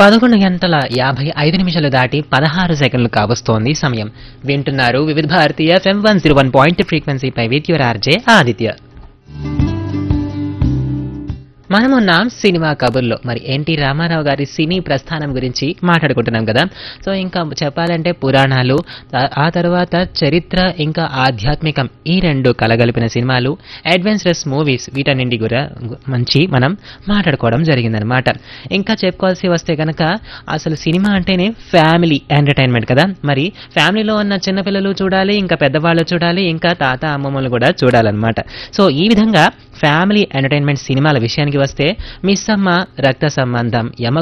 పదకొండు గంటల యాభై ఐదు నిమిషాలు దాటి పదహారు సెకండ్లు కావస్తోంది సమయం వింటున్నారు వివిధ భారతీయ FM one zero one point ఫ్రీక్వెన్సీపై విత్ యువర్ ఆర్జే ఆదిత్య మనమున్నాం సినిమా కబుర్లో మరి ఎన్టీ రామారావు గారి సినీ ప్రస్థానం గురించి మాట్లాడుకుంటున్నాం కదా సో ఇంకా చెప్పాలంటే పురాణాలు ఆ- ఆ తర్వాత చరిత్ర ఇంకా ఆధ్యాత్మికం ఈ రెండు కలగలిపిన సినిమాలు అడ్వెంచరస్ మూవీస్ వీటన్నింటి కూడా మంచి మనం మాట్లాడుకోవడం జరిగిందనమాట ఇంకా చెప్పుకోవాల్సి వస్తే కనుక అసలు సినిమా అంటేనే ఫ్యామిలీ ఎంటర్టైన్మెంట్ కదా మరి ఫ్యామిలీలో ఉన్న చిన్నపిల్లలు చూడాలి ఇంకా పెద్దవాళ్ళు చూడాలి ఇంకా తాత అమ్మమ్మలు కూడా చూడాలన్నమాట సో ఈ విధంగా ఫ్యామిలీ ఎంటర్టైన్మెంట్ సినిమాల విషయానికి వస్తే మిస్సమ్మ రక్త సంబంధం యమ